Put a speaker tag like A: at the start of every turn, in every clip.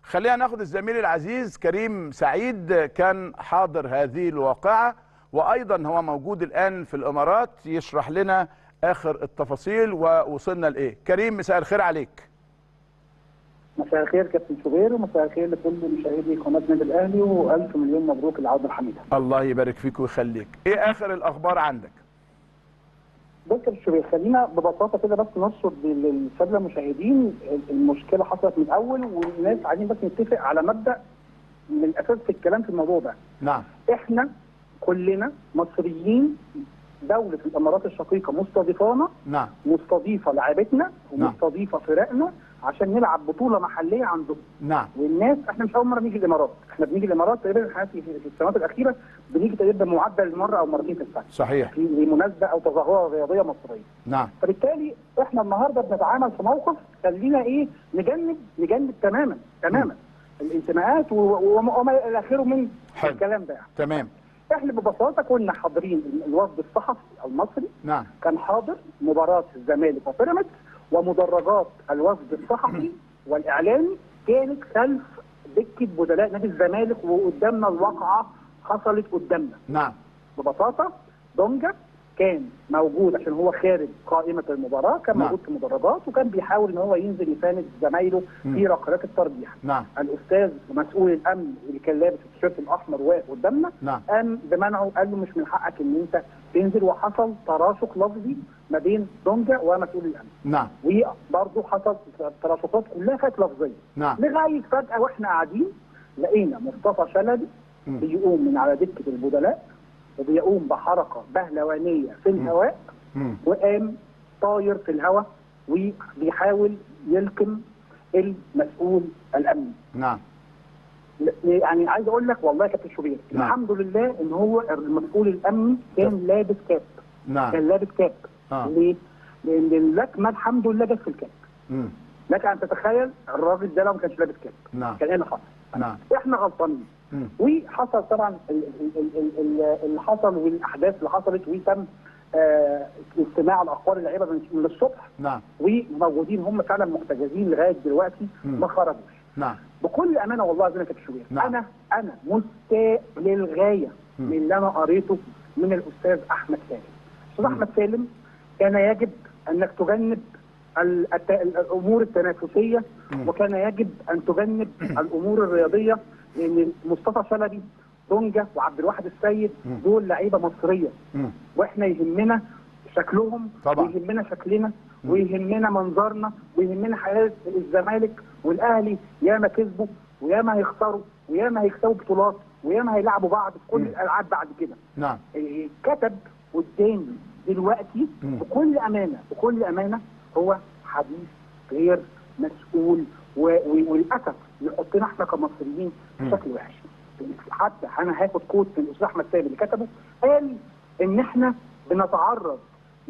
A: خلينا ناخد الزميل العزيز كريم سعيد كان حاضر هذه الواقعة وأيضا هو موجود الآن في الإمارات يشرح لنا آخر التفاصيل ووصلنا لإيه كريم مساء الخير عليك
B: مساء الخير كابتن شوبير ومساء الخير لكل مشاهدي قناه النادي الاهلي والف مليون مبروك العوده الحميده.
A: الله يبارك فيك ويخليك ايه اخر الاخبار عندك
B: بص يا شوبير خلينا ببساطه كده بس نرصد للساده المشاهدين المشكله حصلت من الاول والناس عايزين بس نتفق على مبدا من الاساس في الكلام في الموضوع ده.
A: نعم
B: احنا كلنا مصريين دوله الامارات الشقيقه مستضيفانا
A: نعم
B: مستضيفه لاعبتنا ومستضيفه فرقنا عشان نلعب بطوله محليه عندهم
A: نعم
B: والناس احنا مش اول مره نيجي الامارات احنا بنيجي الامارات تقريبا في في السنوات الاخيره بنيجي تقريبا معدل مره او مرتين في السنه
A: صحيح
B: في لمناسبه او تظاهره رياضيه مصريه
A: نعم
B: فبالتالي احنا النهارده بنتعامل في موقف خلينا ايه نجنب نجنب تماما تماما الانتماءات و- و- وما الى اخره من
A: حلو.
B: الكلام ده يعني.
A: تمام
B: احنا ببساطه كنا حاضرين الوفد الصحفي المصري
A: نعم
B: كان حاضر مباراة الزمالك وبيراميدز ومدرجات الوفد الصحفي والإعلامي كانت خلف دكة بدلاء نادي الزمالك وقدامنا الواقعة حصلت قدامنا
A: نعم
B: ببساطة دونجا كان موجود عشان هو خارج قائمة المباراة كان
A: نعم.
B: موجود في المدرجات وكان بيحاول ان هو ينزل يساند زمايله في ركلات الترجيح
A: نعم
B: الاستاذ مسؤول الامن اللي كان لابس التيشيرت الاحمر واقف قدامنا
A: نعم
B: قام بمنعه قال له مش من حقك ان انت تنزل وحصل تراشق لفظي ما بين دونجا ومسؤول الامن
A: نعم
B: وبرضه حصل تراشقات كلها كانت لفظيه
A: نعم
B: لغايه فجاه واحنا قاعدين لقينا مصطفى شلبي
A: مم.
B: بيقوم من على دكه البدلاء وبيقوم بحركه بهلوانيه في الهواء
A: مم.
B: وقام طاير في الهواء وبيحاول يلكم المسؤول الامني
A: نعم
B: يعني عايز اقول لك والله يا كابتن شوبير
A: نعم.
B: الحمد لله ان هو المسؤول الامني كان لابس كاب
A: نعم
B: كان لابس كاب
A: آه.
B: ليه؟ لان اللكمه الحمد لله جت في الكاب
A: مم.
B: لك ان تتخيل الراجل ده لو ما كانش لابس كاب
A: نعم
B: كان ايه اللي حصل؟
A: نعم
B: احنا غلطانين
A: مم.
B: وحصل طبعا ال- ال- ال- ال- ال- اللي حصل والاحداث اللي حصلت وتم آه استماع الاخبار اللعيبه من من الصبح
A: نعم
B: وموجودين هم فعلا محتجزين لغايه دلوقتي
A: مم.
B: ما خرجوش
A: نعم
B: بكل امانه والله العظيم يا كابتن شوبير
A: نعم.
B: انا انا مستاء للغايه
A: مم.
B: من اللي انا قريته من الاستاذ احمد سالم. الاستاذ
A: مم.
B: احمد سالم كان يجب انك تجنب ال- الت- الامور التنافسيه
A: مم.
B: وكان يجب ان تجنب الامور الرياضيه لان مصطفى شلبي دونجا وعبد الواحد السيد
A: مم.
B: دول لعيبه مصريه
A: مم.
B: واحنا يهمنا شكلهم
A: طبعا.
B: ويهمنا شكلنا
A: مم.
B: ويهمنا منظرنا ويهمنا حياه الزمالك والاهلي ياما كسبوا وياما هيخسروا وياما هيكسبوا بطولات وياما هيلعبوا بعض في كل
A: مم.
B: الالعاب بعد كده
A: نعم
B: إيه، كتب قدامي دلوقتي
A: مم.
B: بكل امانه بكل امانه هو حديث غير مسؤول و- و- وللاسف يحطنا احنا كمصريين
A: مم.
B: بشكل وحش حتى انا هاخد كوت من الاستاذ احمد سامي اللي كتبه قال ان احنا بنتعرض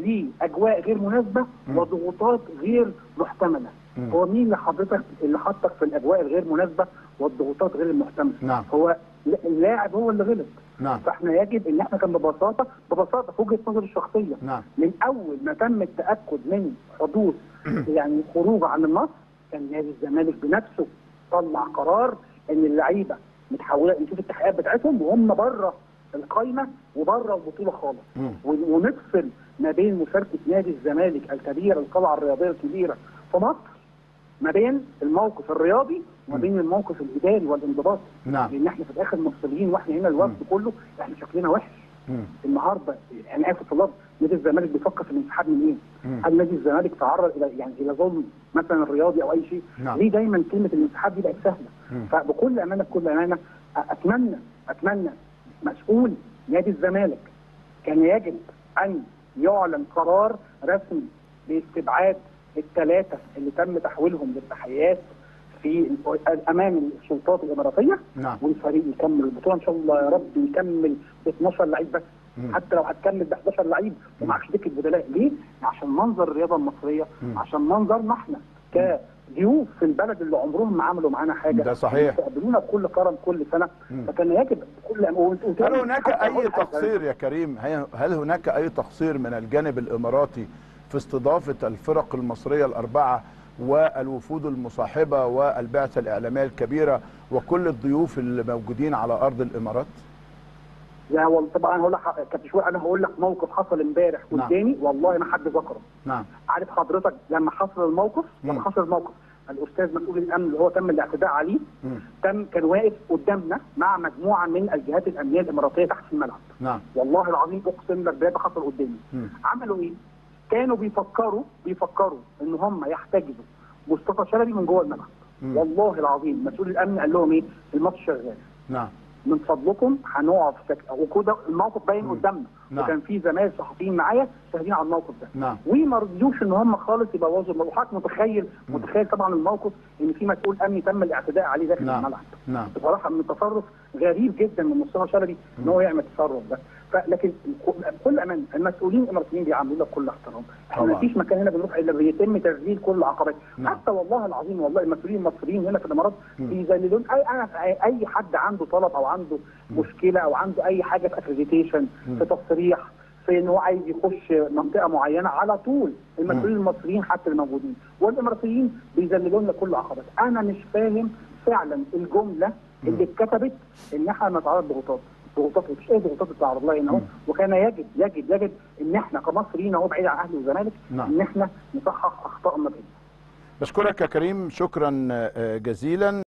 B: لاجواء غير مناسبه
A: مم.
B: وضغوطات غير محتمله
A: مم.
B: هو مين اللي حضرتك اللي حطك في الاجواء الغير مناسبه والضغوطات غير المحتمله
A: نعم.
B: هو اللاعب هو اللي غلط
A: نعم
B: فاحنا يجب ان احنا كان ببساطه ببساطه في وجهه نظري الشخصيه
A: نعم
B: من اول ما تم التاكد من حدوث يعني خروج عن النص كان نادي الزمالك بنفسه طلع قرار ان اللعيبه متحوله نشوف التحقيقات بتاعتهم وهم بره القايمه وبره البطوله خالص
A: مم.
B: ون- ونفصل ما بين مشاركه نادي الزمالك الكبيره القلعه الرياضيه الكبيره في مصر ما بين الموقف الرياضي وما
A: مم.
B: بين الموقف الاداري والانضباطي
A: نعم
B: لان احنا في الاخر مصريين واحنا هنا الوفد كله احنا شكلنا وحش
A: مم.
B: النهارده انا اسف في اللفظ نادي الزمالك بيفكر في الانسحاب من ايه؟
A: مم.
B: هل نادي الزمالك تعرض الى يعني الى ظلم مثلا رياضي او اي شيء؟
A: نعم.
B: ليه دايما كلمه الانسحاب دي بقت سهله؟
A: مم.
B: فبكل امانه بكل امانه أ- اتمنى اتمنى مسؤول نادي الزمالك كان يجب ان يعلن قرار رسمي باستبعاد الثلاثه اللي تم تحويلهم للتحقيقات في امام السلطات الاماراتيه
A: نعم
B: والفريق يكمل البطوله ان شاء الله يا رب يكمل ب 12 لعيب بس
A: مم.
B: حتى لو هتكمل ب 11 لعيب ومعكش دكه بدلاء ليه؟ عشان منظر الرياضه المصريه
A: مم.
B: عشان منظرنا احنا كضيوف في البلد اللي عمرهم ما عملوا معانا حاجه
A: ده صحيح.
B: يستقبلونا بكل كرم كل سنه
A: مم.
B: فكان يجب كل
A: هل هناك اي تقصير يا كريم هي- هل هناك اي تقصير من الجانب الاماراتي في استضافه الفرق المصريه الاربعه والوفود المصاحبه والبعثه الاعلاميه الكبيره وكل الضيوف اللي موجودين على ارض الامارات
B: يا والله طبعا هقول لك كابتن شوقي انا هقول لك موقف حصل امبارح
A: نعم.
B: قدامي والله ما حد ذكره
A: نعم
B: عارف حضرتك لما حصل الموقف
A: مم.
B: لما حصل الموقف الاستاذ مسؤول الامن اللي هو تم الاعتداء عليه
A: مم.
B: تم كان واقف قدامنا مع مجموعه من الجهات الامنيه الاماراتيه تحت في الملعب
A: نعم
B: والله العظيم اقسم لك بجد حصل قدامي
A: مم.
B: عملوا ايه؟ كانوا بيفكروا بيفكروا ان هم يحتجزوا مصطفى شلبي من جوه الملعب
A: مم.
B: والله العظيم مسؤول الامن قال لهم ايه؟ الماتش شغال
A: نعم
B: من فضلكم هنقف سكت وكده الموقف باين
A: مم.
B: قدامنا
A: نعم.
B: وكان في زمايل صحفيين معايا شاهدين على الموقف ده
A: نعم
B: وما رضيوش ان هم خالص يبوظوا الموضوع حضرتك متخيل
A: مم.
B: متخيل طبعا الموقف ان في مسؤول امني تم الاعتداء عليه داخل
A: نعم.
B: الملعب
A: نعم
B: بصراحه من تصرف غريب جدا من مصطفى شلبي ان
A: مم.
B: هو يعمل التصرف ده فلكن بكل امان المسؤولين الاماراتيين بيعاملونا بكل احترام احنا
A: طبعا.
B: ما فيش مكان هنا بنروح الا بيتم تذليل كل العقبات
A: نعم.
B: حتى والله العظيم والله المسؤولين المصريين هنا في الامارات
A: مم.
B: بيذللون اي انا اي أي حد عنده طلب او عنده
A: مم.
B: مشكله او عنده اي حاجه في اكريديتيشن
A: مم.
B: في تصريح في ان هو عايز يخش منطقه معينه على طول المسؤولين المصريين حتى الموجودين والاماراتيين بيذللوا لنا كل العقبات انا مش فاهم فعلا الجمله اللي اتكتبت ان احنا نتعرض لضغوطات ضغوطات مفيش اي ضغوطات بتتعرض لها هنا اهو
A: مم.
B: وكان يجب يجب يجب ان احنا كمصريين اهو بعيد عن اهلي والزمالك
A: نعم.
B: ان احنا نصحح اخطائنا بينا
A: بشكرك يا كريم شكرا آه، جزيلا